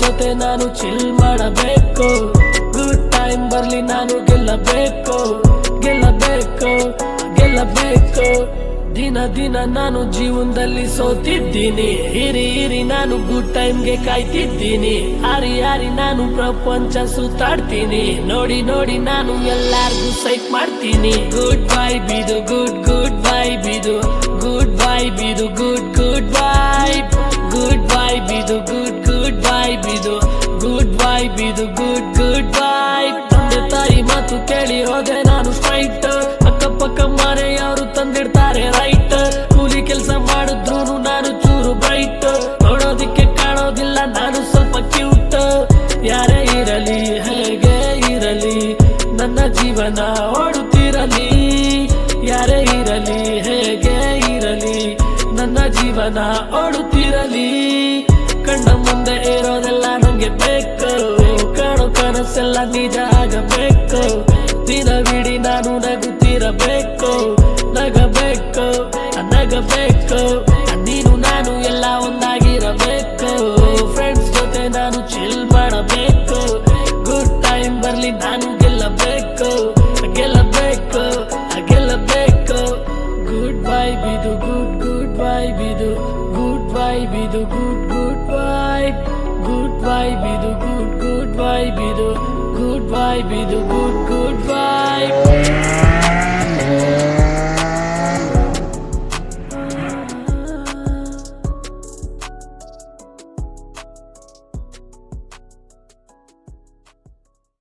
ಜೊತೆ ನಾನು ಚಿಲ್ ಮಾಡಬೇಕು ಗುಡ್ ಟೈಮ್ ಬರ್ಲಿ ನಾನು ಗೆಲ್ಲಬೇಕು ಗೆಲ್ಲಬೇಕು ಗೆಲ್ಲಬೇಕು ದಿನ ದಿನ ನಾನು ಜೀವನದಲ್ಲಿ ಸೋತಿದ್ದೀನಿ ಹಿರಿ ಹಿರಿ ನಾನು ಗುಡ್ ಟೈಮ್ಗೆ ಕಾಯ್ತಿದ್ದೀನಿ ಹಾರಿ ಹಾರಿ ನಾನು ಪ್ರಪಂಚ ಸುತ್ತಾಡ್ತೀನಿ ನೋಡಿ ನೋಡಿ ನಾನು ಎಲ್ಲಾರ್ಗೂ ಸೈಕ್ ಮಾಡ್ತೀನಿ ಗುಡ್ ಬೈ ಬಿದು ಗುಡ್ ಗುಡ್ ಬೈ ಬಿದು ಗುಡ್ ಬೈ ಬಿದು good good bye good bye ಬಿದು ಗುಡ್ ಗುಡ್ ಬೈ ಬಿದು ಗುಡ್ ಬೈ ಬಿದು ಗುಡ್ ಗುಡ್ ಬೈ ತಂದೆ ತಾಯಿ ಮಾತು ಕೇಳಿ ಹೋದೆ ನಾನು ಸ್ಟ್ರೈಟ್ ಅಕ್ಕಪಕ್ಕ ಮನೆಯವರು ತಂದಿಡ್ತಾರೆ ರೈಟ್ ಕೂಲಿ ಕೆಲಸ ಮಾಡಿದ್ರು ನಾನು ಚೂರು ಬ್ರೈಟ್ ನೋಡೋದಿಕ್ಕೆ ಕಾಣೋದಿಲ್ಲ ನಾನು ಸ್ವಲ್ಪ ಕ್ಯೂಟ್ ಯಾರೇ ಇರಲಿ ಹೇಗೆ ಇರಲಿ ನನ್ನ ಜೀವನ ಓಡುತ್ತಿರಲಿ ಯಾರೇ ಇರಲಿ ಹೇಗೆ ಇರಲಿ ನನ್ನ ಜೀವನ ಓಡುತ್ತಿರಲಿ ಕಣ್ಣ ಮುಂದೆ ಇರೋದೆಲ್ಲ ನಂಗೆ ಬೇಕು ಕಾಣೋ ಕನಸೆಲ್ಲ ನಿಜ ಆಗಬೇಕು ದಿನವಿಡೀ ನಾನು ನಗುತ್ತಿರಬೇಕು ನಗಬೇಕು ನಗಬೇಕು ನೀನು ನಾನು ಎಲ್ಲ ಒಂದಾಗಿರಬೇಕು ಫ್ರೆಂಡ್ಸ್ ಜೊತೆ ನಾನು ಚಿಲ್ ಮಾಡಬೇಕು ಗುಡ್ ಟೈಮ್ ಬರ್ಲಿ ನಾನು ಗೆಲ್ಲಬೇಕು ಗೆಲ್ಲಬೇಕು ಗೆಲ್ಲಬೇಕು ಗುಡ್ ಬೈ ಬಿದು ಗುಡ್ ಗುಡ್ ಬೈ ಬಿದು ಗುಡ್ ಬೈ ಬಿದು good good bye good bye ಬಿದು ಗುಡ್ ಗುಡ್ ಬೈ ಬಿದು ಗುಡ್ ಬೈ ಬಿದು